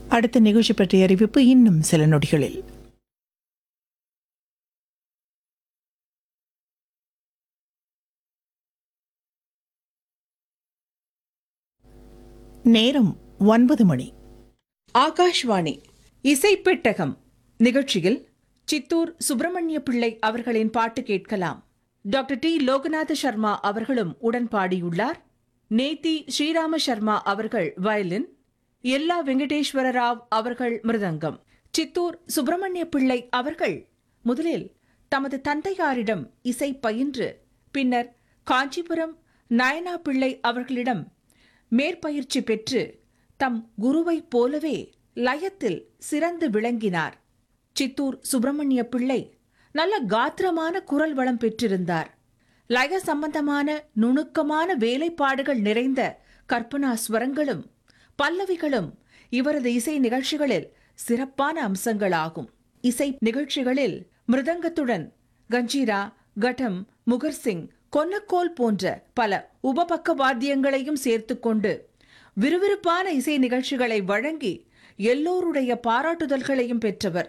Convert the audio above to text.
அடுத்த நிகழ்ச்சி பற்றிய அறிவிப்பு இன்னும் சில நொடிகளில் நேரம் ஒன்பது மணி ஆகாஷ்வாணி இசைப்பெட்டகம் நிகழ்ச்சியில் சித்தூர் சுப்பிரமணிய பிள்ளை அவர்களின் பாட்டு கேட்கலாம் டாக்டர் டி லோகநாத சர்மா அவர்களும் உடன் பாடியுள்ளார் நேத்தி ஸ்ரீராம சர்மா அவர்கள் வயலின் எல்லா வெங்கடேஸ்வர ராவ் அவர்கள் மிருதங்கம் சித்தூர் சுப்பிரமணிய பிள்ளை அவர்கள் முதலில் தமது தந்தையாரிடம் இசை பயின்று பின்னர் காஞ்சிபுரம் நயனா பிள்ளை அவர்களிடம் மேற்பயிற்சி பெற்று தம் குருவைப் போலவே லயத்தில் சிறந்து விளங்கினார் சித்தூர் சுப்பிரமணிய பிள்ளை நல்ல காத்திரமான குரல் வளம் பெற்றிருந்தார் லய சம்பந்தமான நுணுக்கமான வேலைப்பாடுகள் நிறைந்த கற்பனா ஸ்வரங்களும் பல்லவிகளும் இவரது இசை நிகழ்ச்சிகளில் சிறப்பான அம்சங்களாகும் இசை நிகழ்ச்சிகளில் மிருதங்கத்துடன் கஞ்சீரா கடம் முகர்சிங் கொன்னக்கோல் போன்ற பல உபபக்க வாத்தியங்களையும் சேர்த்துக்கொண்டு விறுவிறுப்பான இசை நிகழ்ச்சிகளை வழங்கி எல்லோருடைய பாராட்டுதல்களையும் பெற்றவர்